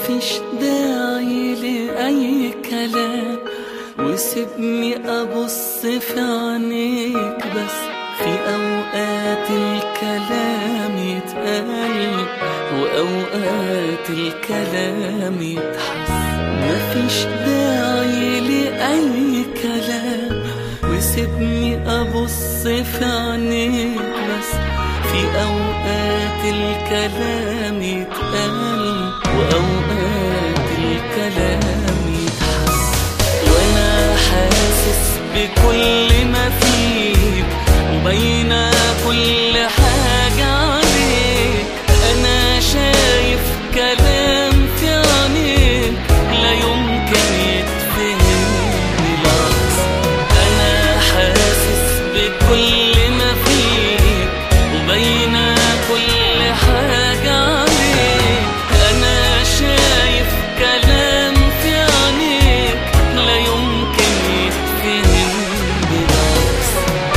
مفيش داعي لأي كلام وسيبني أبص في عينيك بس في أوقات الكلام يتقال وأوقات الكلام يتحس مفيش داعي لأي كلام وسيبني أبص في عينيك بس في أوقات الكلام يتقال وأوقات الكلام يتحس وأنا حاسس بكل ما فيك وبين كل حاجة عليك أنا شايف كلام في عينيك لا يمكن يتفهم بالعكس أنا حاسس بكل ما فيك وبين كل حاجة عليك أنا شايف كلام في عينيك لا يمكن يتفهم بالعكس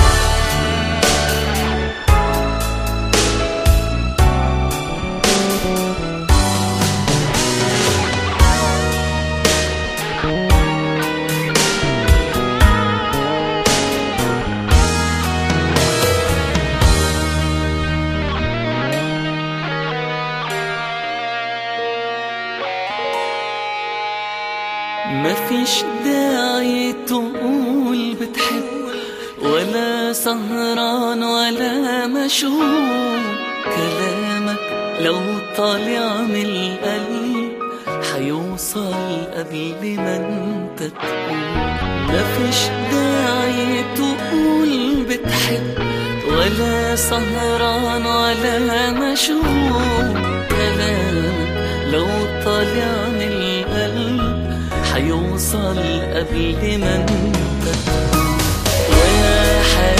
مفيش داعي تقول بتحب ولا سهران ولا مشغول كلامك لو طالع من القلب حيوصل قبل ما انت تقول مفيش داعي تقول بتحب ولا سهران ولا مشغول كلامك لو طالع من القلب حيوصل قبل ما انت تقول وانا حاسس